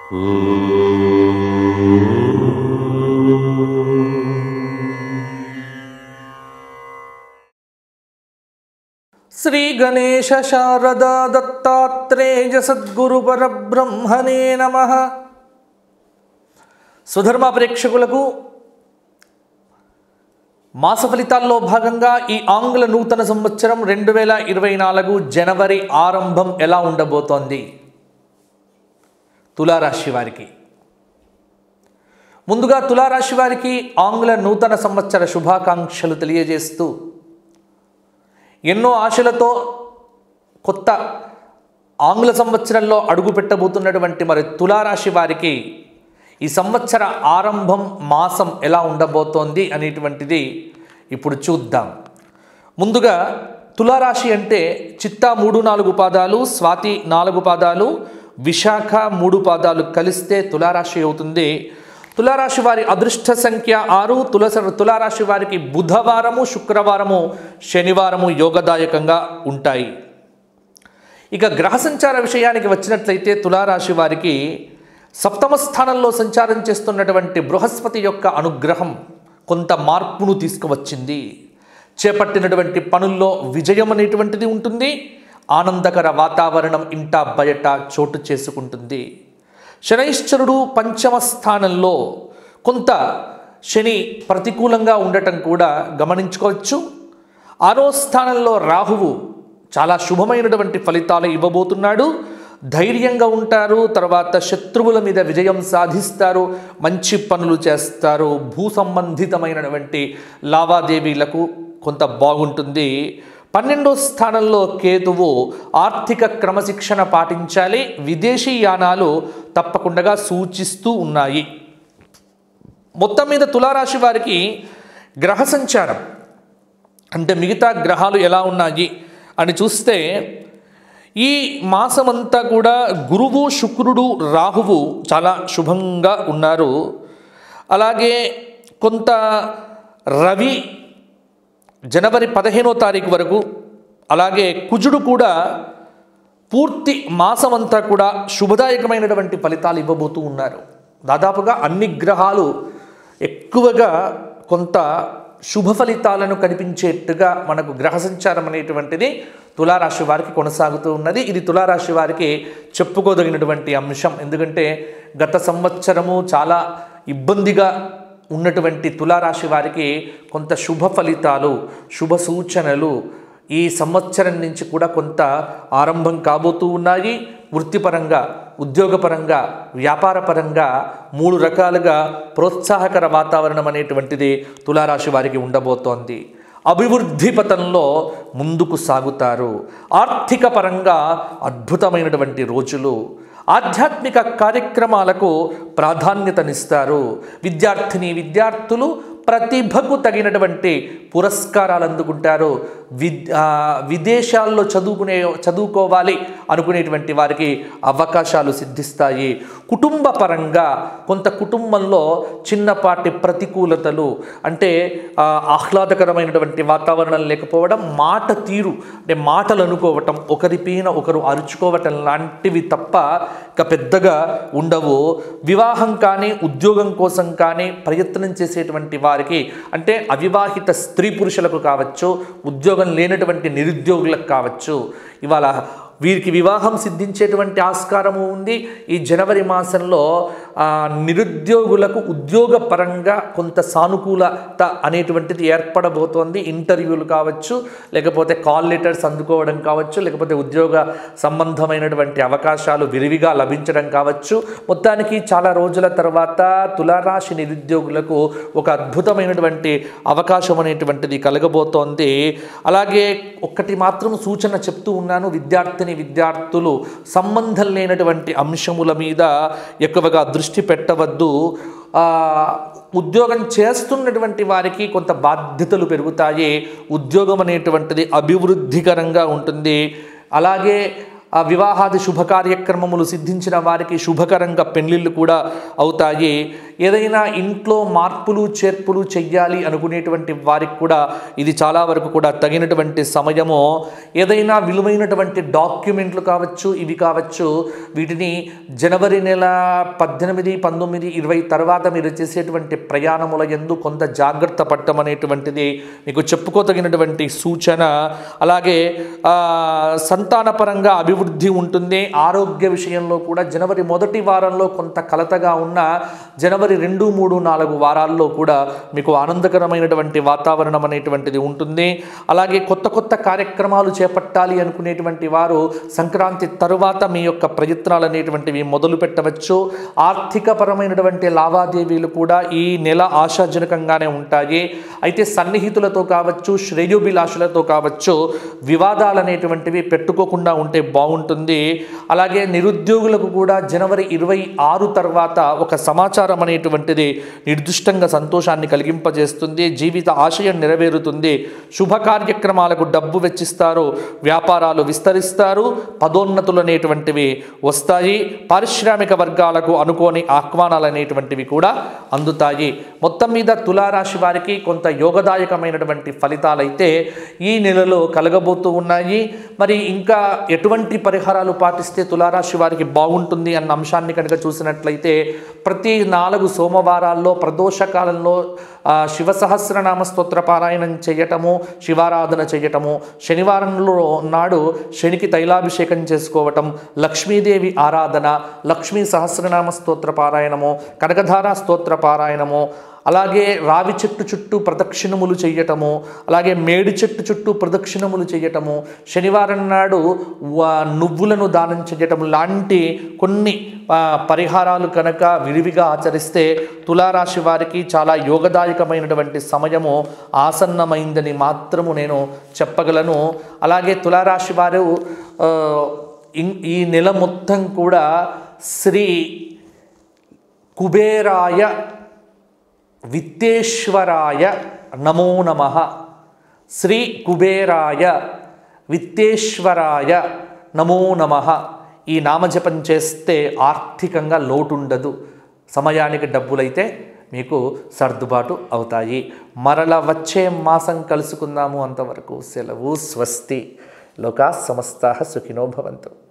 శ్రీ గణేశ శారదా దత్తాత్రేయ సద్గురు పరబ్రహ్మణే నమ సుధర్మ ప్రేక్షకులకు మాస ఫలితాల్లో భాగంగా ఈ ఆంగ్ల నూతన సంవత్సరం రెండు వేల ఇరవై నాలుగు జనవరి ఆరంభం ఎలా ఉండబోతోంది తులారాశి వారికి ముందుగా తులారాశి వారికి ఆంగ్ల నూతన సంవత్సర శుభాకాంక్షలు తెలియజేస్తూ ఎన్నో ఆశలతో కొత్త ఆంగ్ల సంవత్సరంలో అడుగు పెట్టబోతున్నటువంటి మరి తులారాశి వారికి ఈ సంవత్సర ఆరంభం మాసం ఎలా ఉండబోతోంది అనేటువంటిది ఇప్పుడు చూద్దాం ముందుగా తులారాశి అంటే చిత్తా మూడు నాలుగు పాదాలు స్వాతి నాలుగు పాదాలు విశాఖ మూడు పాదాలు కలిస్తే తులారాశి అవుతుంది తులారాశి వారి అదృష్ట సంఖ్య ఆరు తులస తులారాశి వారికి బుధవారము శుక్రవారము శనివారము యోగదాయకంగా ఉంటాయి ఇక గ్రహ సంచార విషయానికి వచ్చినట్లయితే తులారాశి వారికి సప్తమ స్థానంలో సంచారం చేస్తున్నటువంటి బృహస్పతి యొక్క అనుగ్రహం కొంత మార్పును తీసుకువచ్చింది చేపట్టినటువంటి పనుల్లో విజయం అనేటువంటిది ఉంటుంది ఆనందకర వాతావరణం ఇంటా బయట చోటు చేసుకుంటుంది శనైశ్చరుడు పంచమ స్థానంలో కొంత శని ప్రతికూలంగా ఉండటం కూడా గమనించుకోవచ్చు ఆరో స్థానంలో రాహువు చాలా శుభమైనటువంటి ఫలితాలు ఇవ్వబోతున్నాడు ధైర్యంగా ఉంటారు తర్వాత శత్రువుల మీద విజయం సాధిస్తారు మంచి పనులు చేస్తారు భూ సంబంధితమైనటువంటి లావాదేవీలకు కొంత బాగుంటుంది పన్నెండో స్థానంలో కేతువు ఆర్థిక క్రమశిక్షణ పాటించాలి విదేశీ యానాలు తప్పకుండా సూచిస్తూ ఉన్నాయి మొత్తం మీద తులారాశి వారికి గ్రహ సంచారం అంటే మిగతా గ్రహాలు ఎలా ఉన్నాయి అని చూస్తే ఈ మాసమంతా కూడా గురువు శుక్రుడు రాహువు చాలా శుభంగా ఉన్నారు అలాగే కొంత రవి జనవరి పదిహేనో తారీఖు వరకు అలాగే కుజుడు కూడా పూర్తి మాసమంతా కూడా శుభదాయకమైనటువంటి ఫలితాలు ఇవ్వబోతూ ఉన్నారు దాదాపుగా అన్ని గ్రహాలు ఎక్కువగా కొంత శుభ ఫలితాలను కనిపించేట్టుగా మనకు గ్రహ సంచారం అనేటువంటిది తులారాశి వారికి కొనసాగుతూ ఉన్నది ఇది తులారాశి వారికి చెప్పుకోదగినటువంటి అంశం ఎందుకంటే గత సంవత్సరము చాలా ఇబ్బందిగా ఉన్నటువంటి తులారాశి వారికి కొంత శుభ ఫలితాలు శుభ సూచనలు ఈ సంవత్సరం నుంచి కూడా కొంత ఆరంభం కాబోతూ ఉన్నాయి వృత్తిపరంగా ఉద్యోగపరంగా వ్యాపారపరంగా మూడు రకాలుగా ప్రోత్సాహకర వాతావరణం అనేటువంటిది తులారాశి వారికి ఉండబోతోంది అభివృద్ధి పథంలో ముందుకు సాగుతారు ఆర్థిక పరంగా అద్భుతమైనటువంటి రోజులు ఆధ్యాత్మిక కార్యక్రమాలకు ప్రాధాన్యతనిస్తారు విద్యార్థిని విద్యార్థులు ప్రతిభకు తగినటువంటి పురస్కారాలు అందుకుంటారు విద్ ఆ, విదేశాల్లో చదువుకునే చదువుకోవాలి అనుకునేటువంటి వారికి అవకాశాలు సిద్ధిస్తాయి కుటుంబ పరంగా కొంత కుటుంబంలో చిన్నపాటి ప్రతికూలతలు అంటే ఆ, ఆహ్లాదకరమైనటువంటి వాతావరణం లేకపోవడం మాట తీరు అంటే మాటలు అనుకోవటం ఒకరి పైన ఒకరు అరుచుకోవటం లాంటివి తప్ప ఇక పెద్దగా ఉండవు వివాహం కానీ ఉద్యోగం కోసం కానీ ప్రయత్నం చేసేటువంటి వారికి అంటే అవివాహిత స్త్రీ పురుషులకు కావచ్చు ఉద్యోగం లేనటువంటి నిరుద్యోగులకు కావచ్చు ఇవాళ వీరికి వివాహం సిద్ధించేటువంటి ఆస్కారము ఉంది ఈ జనవరి మాసంలో ఆ, నిరుద్యోగులకు ఉద్యోగ పరంగా కొంత సానుకూలత అనేటువంటిది ఏర్పడబోతోంది ఇంటర్వ్యూలు కావచ్చు లేకపోతే కాల్ లెటర్స్ అందుకోవడం కావచ్చు లేకపోతే ఉద్యోగ సంబంధమైనటువంటి అవకాశాలు విరివిగా లభించడం కావచ్చు మొత్తానికి చాలా రోజుల తర్వాత తులారాశి నిరుద్యోగులకు ఒక అద్భుతమైనటువంటి అవకాశం అనేటువంటిది కలగబోతోంది అలాగే ఒక్కటి మాత్రం సూచన చెప్తూ ఉన్నాను విద్యార్థిని విద్యార్థులు సంబంధం లేనటువంటి అంశముల మీద ఎక్కువగా దృష్టి పెట్టవద్దు ఆ, ఉద్యోగం చేస్తున్నటువంటి వారికి కొంత బాధ్యతలు పెరుగుతాయి ఉద్యోగం అనేటువంటిది అభివృద్ధికరంగా ఉంటుంది అలాగే ఆ వివాహాది శుభ కార్యక్రమములు సిద్ధించిన వారికి శుభకరంగా పెళ్లిళ్ళు కూడా అవుతాయి ఏదైనా ఇంట్లో మార్పులు చేర్పులు చెయ్యాలి అనుకునేటువంటి వారికి కూడా ఇది చాలా వరకు కూడా తగినటువంటి సమయము ఏదైనా విలువైనటువంటి డాక్యుమెంట్లు కావచ్చు ఇవి కావచ్చు వీటిని జనవరి నెల పద్దెనిమిది పంతొమ్మిది ఇరవై తర్వాత మీరు చేసేటువంటి ప్రయాణముల ఎందు కొంత జాగ్రత్త పడటం అనేటువంటిది మీకు చెప్పుకోదగినటువంటి సూచన అలాగే ఆ, సంతానపరంగా అభివృద్ధి ఉంటుంది ఆరోగ్య విషయంలో కూడా జనవరి మొదటి వారంలో కొంత కలతగా ఉన్న జనవరి రెండు మూడు నాలుగు వారాల్లో కూడా మీకు ఆనందకరమైనటువంటి వాతావరణం అనేటువంటిది ఉంటుంది అలాగే కొత్త కొత్త కార్యక్రమాలు చేపట్టాలి అనుకునేటువంటి వారు సంక్రాంతి తరువాత మీ యొక్క ప్రయత్నాలు అనేటువంటివి మొదలు పెట్టవచ్చు ఆర్థికపరమైనటువంటి లావాదేవీలు కూడా ఈ నెల ఆశాజనకంగానే ఉంటాయి అయితే సన్నిహితులతో కావచ్చు శ్రేయోభిలాషులతో కావచ్చు వివాదాలు అనేటువంటివి పెట్టుకోకుండా ఉంటే బాగుంటుంది అలాగే నిరుద్యోగులకు కూడా జనవరి ఇరవై ఆరు తర్వాత ఒక సమాచారం అనేటువంటిది నిర్దిష్టంగా సంతోషాన్ని కలిగింపజేస్తుంది జీవిత ఆశయం నెరవేరుతుంది శుభ కార్యక్రమాలకు డబ్బు వెచ్చిస్తారు వ్యాపారాలు విస్తరిస్తారు పదోన్నతులు అనేటువంటివి వస్తాయి పారిశ్రామిక వర్గాలకు అనుకోని ఆహ్వానాలు అనేటువంటివి కూడా అందుతాయి మొత్తం మీద తులారాశి వారికి కొంత యోగదాయకమైనటువంటి ఫలితాలైతే ఈ నెలలో కలగబోతూ ఉన్నాయి మరి ఇంకా ఎటువంటి పరిహారాలు పాటిస్తే తులారాశి వారికి బాగుంటుంది అన్న అంశాన్ని కనుక చూసినట్లయితే ప్రతి నాలుగు సోమవారాల్లో ప్రదోషకాలంలో ఆ, శివ సహస్రనామ స్తోత్ర పారాయణం చేయటము శివారాధన చేయటము శనివారంలో నాడు శనికి తైలాభిషేకం చేసుకోవటం లక్ష్మీదేవి ఆరాధన లక్ష్మీ సహస్రనామ స్తోత్ర పారాయణము కనకధార స్తోత్ర పారాయణము అలాగే రావి చెట్టు చుట్టూ ప్రదక్షిణములు చేయటము అలాగే మేడి చెట్టు చుట్టూ ప్రదక్షిణములు చేయటము శనివారం నాడు వా- నువ్వులను దానం చేయటం లాంటి కొన్ని ఆ, పరిహారాలు కనుక విరివిగా ఆచరిస్తే తులారాశి వారికి చాలా యోగదాయకమైనటువంటి సమయము ఆసన్నమైందని మాత్రము నేను చెప్పగలను అలాగే తులారాశి వారు ఆ, ఇన్- ఈ నెల మొత్తం కూడా శ్రీ కుబేరాయ విత్తేశ్వరాయ నమో నమ శ్రీ కుబేరాయ విత్తేశ్వరాయ నమో నమ ఈ నామజపం చేస్తే ఆర్థికంగా లోటుండదు సమయానికి డబ్బులైతే మీకు సర్దుబాటు అవుతాయి మరల వచ్చే మాసం కలుసుకుందాము అంతవరకు సెలవు స్వస్తి లోకా సమస్తా సుఖినో భవంతు